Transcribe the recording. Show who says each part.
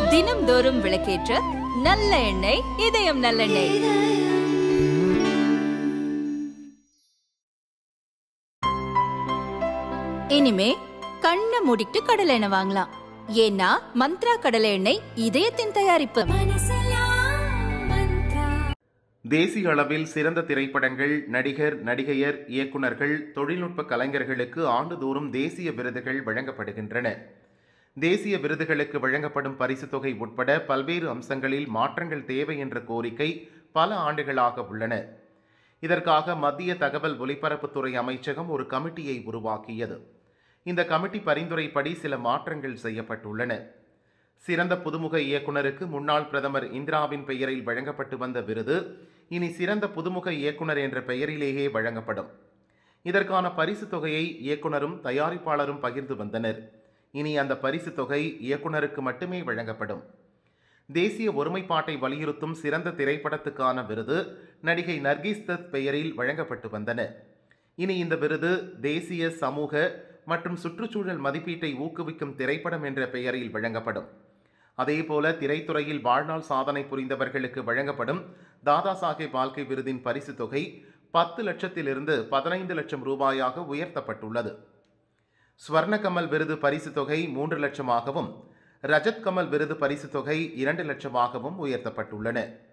Speaker 1: தினம்தோறும் விளக்கேற்ற நல்ல எண்ணெய் இதயம் நல்லெண்ணெய் இனிமே கண்ணை மூடிட்டு கடலை எண்ணெய் வாங்கலாம் ஏன்னா மந்த்ரா கடலை எண்ணெய் இதயத்தின் தயாரிப்பு
Speaker 2: தேசிய அளவில் சிறந்த திரைப்படங்கள் நடிகர் நடிகையர் இயக்குனர்கள் தொழில்நுட்ப கலைஞர்களுக்கு ஆண்டுதோறும் தேசிய விருதுகள் வழங்கப்படுகின்றன தேசிய விருதுகளுக்கு வழங்கப்படும் பரிசுத் தொகை உட்பட பல்வேறு அம்சங்களில் மாற்றங்கள் தேவை என்ற கோரிக்கை பல ஆண்டுகளாக உள்ளன இதற்காக மத்திய தகவல் ஒலிபரப்புத்துறை அமைச்சகம் ஒரு கமிட்டியை உருவாக்கியது இந்த கமிட்டி பரிந்துரைப்படி சில மாற்றங்கள் செய்யப்பட்டுள்ளன சிறந்த புதுமுக இயக்குனருக்கு முன்னாள் பிரதமர் இந்திராவின் பெயரில் வழங்கப்பட்டு வந்த விருது இனி சிறந்த புதுமுக இயக்குனர் என்ற பெயரிலேயே வழங்கப்படும் இதற்கான பரிசு தொகையை இயக்குனரும் தயாரிப்பாளரும் பகிர்ந்து வந்தனர் இனி அந்த பரிசு தொகை இயக்குனருக்கு மட்டுமே வழங்கப்படும் தேசிய ஒருமைப்பாட்டை வலியுறுத்தும் சிறந்த திரைப்படத்துக்கான விருது நடிகை நர்கிஸ் தத் பெயரில் வழங்கப்பட்டு வந்தன இனி இந்த விருது தேசிய சமூக மற்றும் சுற்றுச்சூழல் மதிப்பீட்டை ஊக்குவிக்கும் திரைப்படம் என்ற பெயரில் வழங்கப்படும் அதேபோல திரைத்துறையில் வாழ்நாள் சாதனை புரிந்தவர்களுக்கு வழங்கப்படும் தாதா சாஹேப் பால்கே விருதின் பரிசு தொகை பத்து லட்சத்திலிருந்து பதினைந்து லட்சம் ரூபாயாக உயர்த்தப்பட்டுள்ளது ஸ்வர்ண கமல் விருது பரிசு தொகை மூன்று லட்சமாகவும் ரஜத் கமல் விருது பரிசு தொகை இரண்டு லட்சமாகவும் உயர்த்தப்பட்டுள்ளன